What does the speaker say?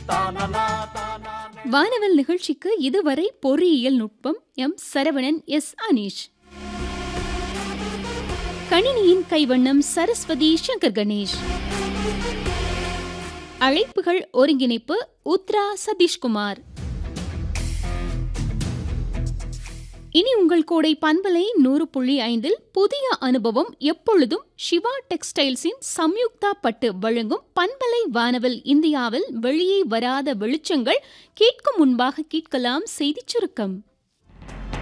வானவல் நிகழ்ச்சிக்கு இதுவரை பொறியியல் நுட்பம் எம் சரவணன் எஸ் அனீஷ் கணினியின் கைவண்ணம் சரஸ்வதி சங்கர் கணேஷ் அழைப்புகள் ஒருங்கிணைப்பு உத்ரா சதீஷ்குமார் இனி உங்கள் கோடை பண்பலை நூறு புள்ளி ஐந்தில் புதிய அனுபவம் எப்பொழுதும் சிவா டெக்ஸ்டைல்ஸின் சம்யுக்தா பட்டு வழங்கும் பண்பலை வானவில் இந்தியாவில் வெளியே வராத வெளிச்சங்கள் கேட்கும் முன்பாக கேட்கலாம் செய்திச் சுருக்கம்